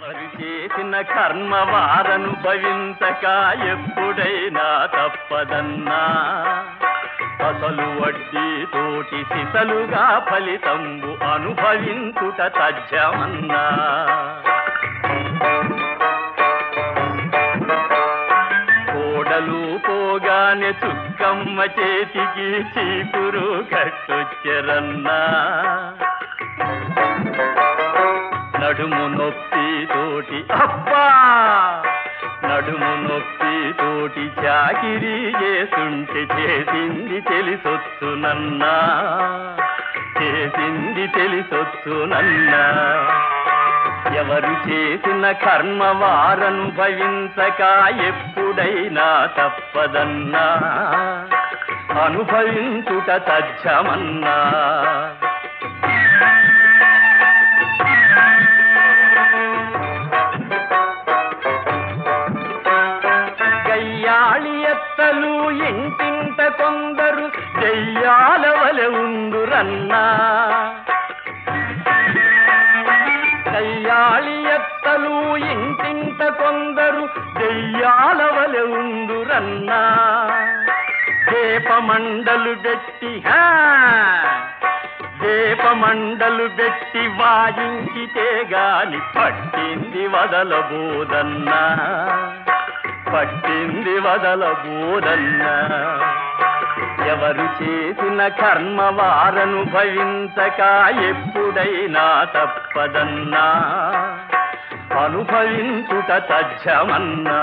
ఎవరు చేసిన కర్మ వారనుభవించక ఎప్పుడైనా తప్పదన్నా అసలు వడ్డీ తోటి సిసలుగా ఫలితంబు అనుభవించుట తథ్యమన్నా కోడలు పోగానే చుక్కమ్మ చేతికి చీపురు కట్టొచ్చరన్నా నడుము నొప్పి తోటి అబ్బా నడుము నొప్పి తోటి చాకిరీ చేస్తుంటే చేసింది తెలిసొచ్చునన్నా చేసింది తెలిసొచ్చునన్నా ఎవరు చేసిన కర్మ వారనుభవించక ఎప్పుడైనా తప్పదన్నా అనుభవించుట తథ్యమన్నా గయ్యాళి ఎత్తలు ఇంటింట కొందరు దెయ్యాల వలె ఉందురన్నా కయ్యాళి ఎత్తలు ఇంటింట కొందరు దెయ్యాల వలె ఉందురన్నా దీపమండలు పెట్టి హా దీపమండలు పెట్టి వాయించితే గాని పట్టింది వదలబోదన్నా పట్టింది వదలబోదన్నా ఎవరు చేసిన కర్మ వారనుభవించక ఎప్పుడైనా తప్పదన్నా అనుభవించుట తథ్యమన్నా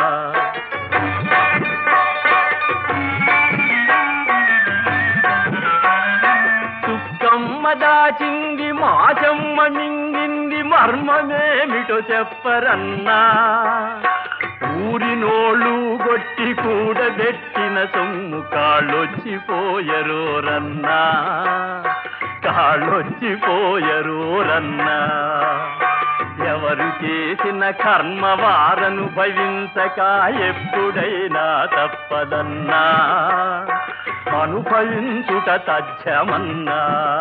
చుక్కమ్మ దాచింది మాచమ్మ మింగింది మర్మమేమిటో చెప్పరన్నా ఊరినోళ్ళు గొట్టి కూడబెట్టిన సొమ్ము కాళ్ళొచ్చిపోయరోరన్నా కాళ్ళొచ్చిపోయరోరన్నా ఎవరు చేసిన కర్మ వారనుభవించక ఎప్పుడైనా తప్పదన్నా అనుభవించుట తథ్యమన్నా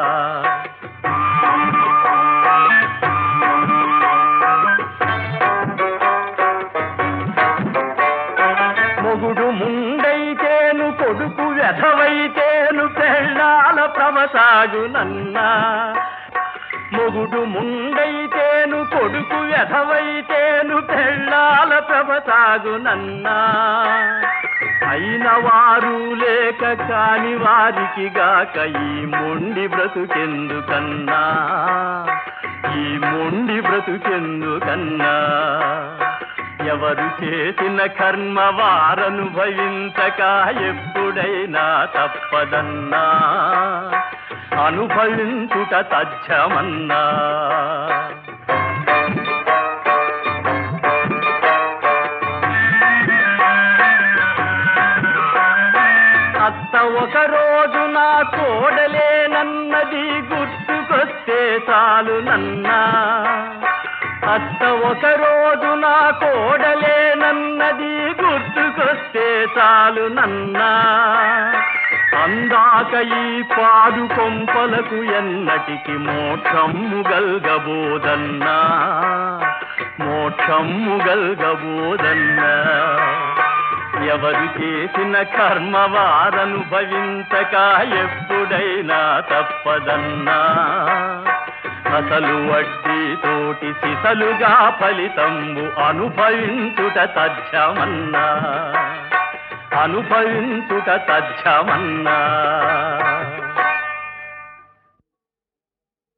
మొగుడు ముండైతేను కొడుకు వెధవైతేను పెళ్ళాల ప్రవసాగునన్నా మొగుడు ముండైతేను కొడుకు వెధవైతేను పెళ్ళాల ప్రవసాగునన్నా అయిన వారు లేక కాని వారికి గాక ఈ మొండి బ్రతుకెందుకన్నా ఈ మొండి బ్రతుకెందుకన్నా ఎవరు చేసిన కర్మ వారనుభవించక ఎప్పుడైనా తప్పదన్నా అనుభవించుట తథ్యమన్నా అత్త ఒక రోజు నా కోడలేనన్నది గుర్తుకొస్తే చాలు నన్నా అత్త ఒక రోజు నా కోడలేనన్నది గుర్తుకొస్తే చాలు నన్నా అందాక ఈ పాడు కొంపలకు ఎన్నటికి మోక్షమ్ము గల్గబోదన్నా మోక్షమ్ము గల్గబోదన్నా ఎవరు చేసిన కర్మ వారనుభవించక ఎప్పుడైనా తప్పదన్నా అసలు వడ్డీ తోటి సిసలుగా ఫలితంబు అనుభవించుట తథ్యమన్నా అనుభవించుట తథ్యమన్నా